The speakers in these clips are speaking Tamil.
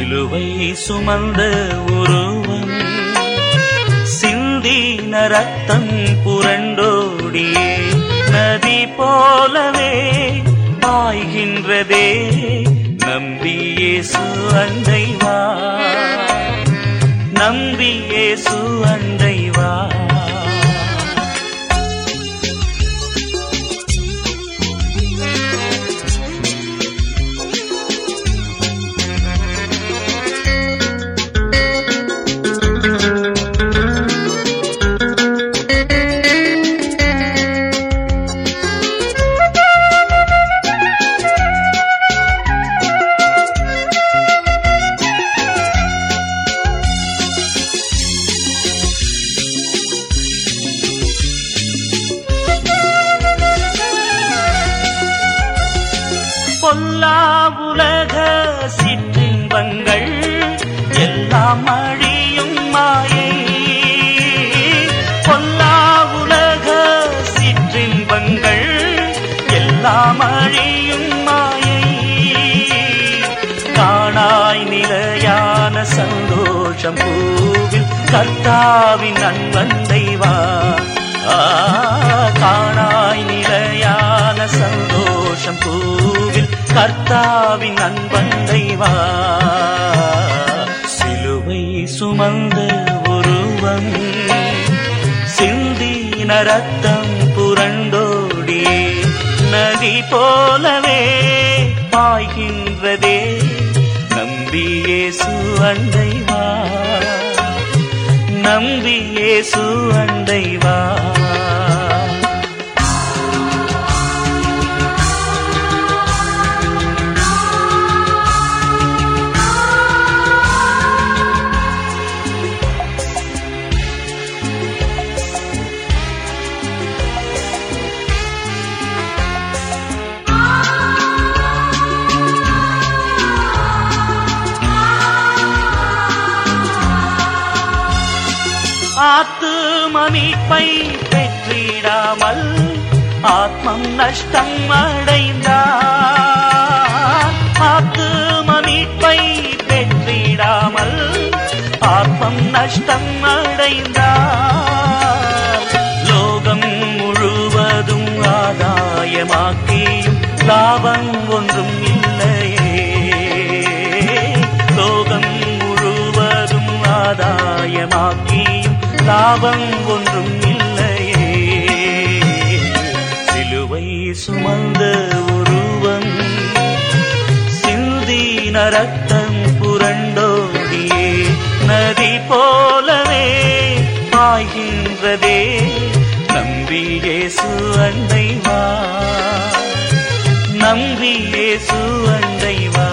சிலுவை சுமந்த உருவம் சிந்தின ரத்தம் புரண்டோடியே நதி போலவே பாய்கின்றதே நம்பியேசு அண்டை வா நம்பியேசு அண்டை வா பொல்லா உலக சிற்றின்பங்கள் எல்லாம் அழியும் மாயை பொல்லா உலக சிற்றின்பங்கள் எல்லாம் அழியும் மாயை காணாய் நிலையான சந்தோஷம் பூவில் கர்த்தாவின் அன்பந்தை வா ஆ, காணாய் நிலையான சந்தோஷம் பூவில் கர்த்தாவின் அன்பந்தை வா சிலுவை சுமந்த உருவம் சிந்தின ரத்தம் புரண்டோடியே நதி போலவே பாய்கின்றதே நம்பியேசு அண்டை வா நம்பியேசு அண்டை வா ஆத்து மணிப்பை பெற்றிடாமல் ஆத்மம் நஷ்டம் அடைந்தார் ஆத்து மணிப்பை பெற்றிடாமல் ஆத்மம் நஷ்டம் அடைந்தார் லோகம் முழுவதும் ஆதாயமாக்கியும் லாபம் ஒன்றும் இல்லையே லோகம் முழுவதும் ஆதாயமாக்கியும் லாபம் ஒன்றும் இல்லையே சிலுவை சுமந்த உருவம் சிந்தின ரத்தம் புரண்டோடியே நதி போலவே பாய்கின்றதே நம்பியேசு அண்டை வா நம்பியேசு அண்டை வா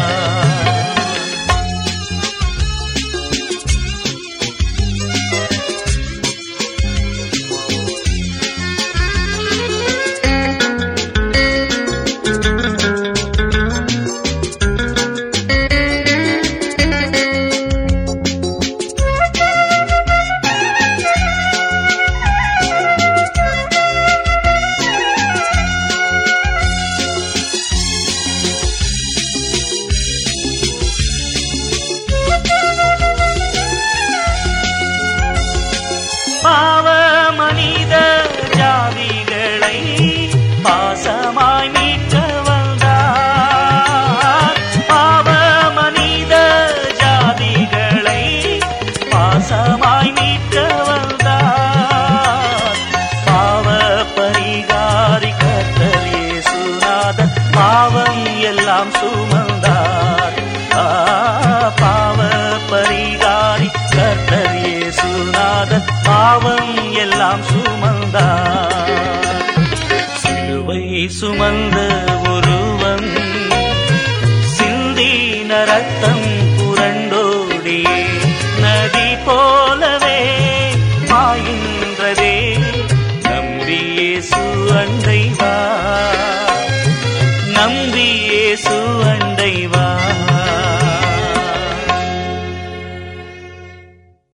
பாவ மனித ஜாதிகளை பாசமாய் மீட்க வந்தார் பாவ மனித ஜாதிகளை பாசமாய் மீட்க வந்தார் பாவ பரிகாரி கர்த்தர் இயேசுநாதர் பாவம் எல்லாம் சுமந்தார் ஆ, பாவ பரிகாரி கர்த்தர் இயேசுநாதர் பாவம் எல்லாம் சுமந்தார் சிலுவை சுமந்த ஒருவன் சிந்தின ரத்தம் புரண்டோடியே நதி போலவே பாயின்றதே நம்பியேசு அண்டை வா நம்பியேசு அண்டை வா